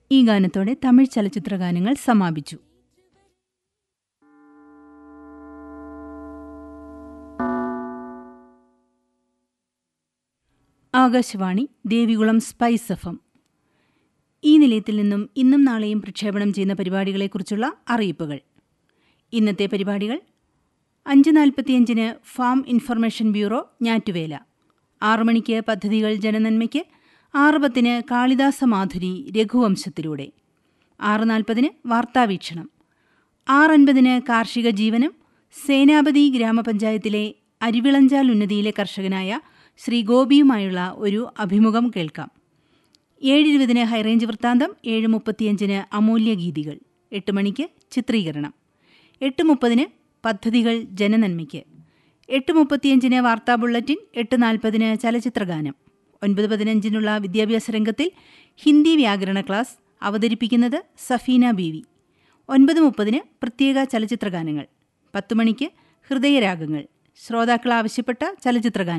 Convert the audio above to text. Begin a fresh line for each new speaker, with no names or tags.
ഈ ഗാനത്തോടെ തമിഴ് ചലച്ചിത്ര ഗാനങ്ങൾ സമാപിച്ചു ആകാശവാണി ദേവികുളം സ്പൈസ് എഫം ഈ നിലയത്തിൽ നിന്നും ഇന്നും നാളെയും പ്രക്ഷേപണം ചെയ്യുന്ന പരിപാടികളെക്കുറിച്ചുള്ള അറിയിപ്പുകൾ ഇന്നത്തെ പരിപാടികൾ അഞ്ച് നാൽപ്പത്തിയഞ്ചിന് ഫാം ഇൻഫർമേഷൻ ബ്യൂറോ ഞാറ്റുവേല ആറു മണിക്ക് പദ്ധതികൾ ജനനന്മയ്ക്ക് ആറ് പത്തിന് കാളിദാസ മാധുരി രഘുവംശത്തിലൂടെ ആറ് നാൽപ്പതിന് വാർത്താവീക്ഷണം ആറൻപതിന് കാർഷിക ജീവനം സേനാപതി ഗ്രാമപഞ്ചായത്തിലെ അരിവിളഞ്ചാൽ ഉന്നതിയിലെ കർഷകനായ ശ്രീ ഗോപിയുമായുള്ള ഒരു അഭിമുഖം കേൾക്കാം ഏഴിരുപതിന് ഹൈറേഞ്ച് വൃത്താന്തം ഏഴ് മുപ്പത്തിയഞ്ചിന് അമൂല്യ ഗീതികൾ എട്ട് മണിക്ക് ചിത്രീകരണം എട്ട് മുപ്പതിന് പദ്ധതികൾ ജനനന്മയ്ക്ക് എട്ട് മുപ്പത്തിയഞ്ചിന് വാർത്താ ബുള്ളറ്റിൻ എട്ട് നാൽപ്പതിന് ചലച്ചിത്രഗാനം ഒൻപത് പതിനഞ്ചിനുള്ള വിദ്യാഭ്യാസ രംഗത്തിൽ ഹിന്ദി വ്യാകരണ ക്ലാസ് അവതരിപ്പിക്കുന്നത് സഫീന ബീവി ഒൻപത് മുപ്പതിന് പ്രത്യേക ചലച്ചിത്രഗാനങ്ങൾ പത്ത് മണിക്ക് ഹൃദയരാഗങ്ങൾ ശ്രോതാക്കൾ ആവശ്യപ്പെട്ട ചലച്ചിത്രഗാനം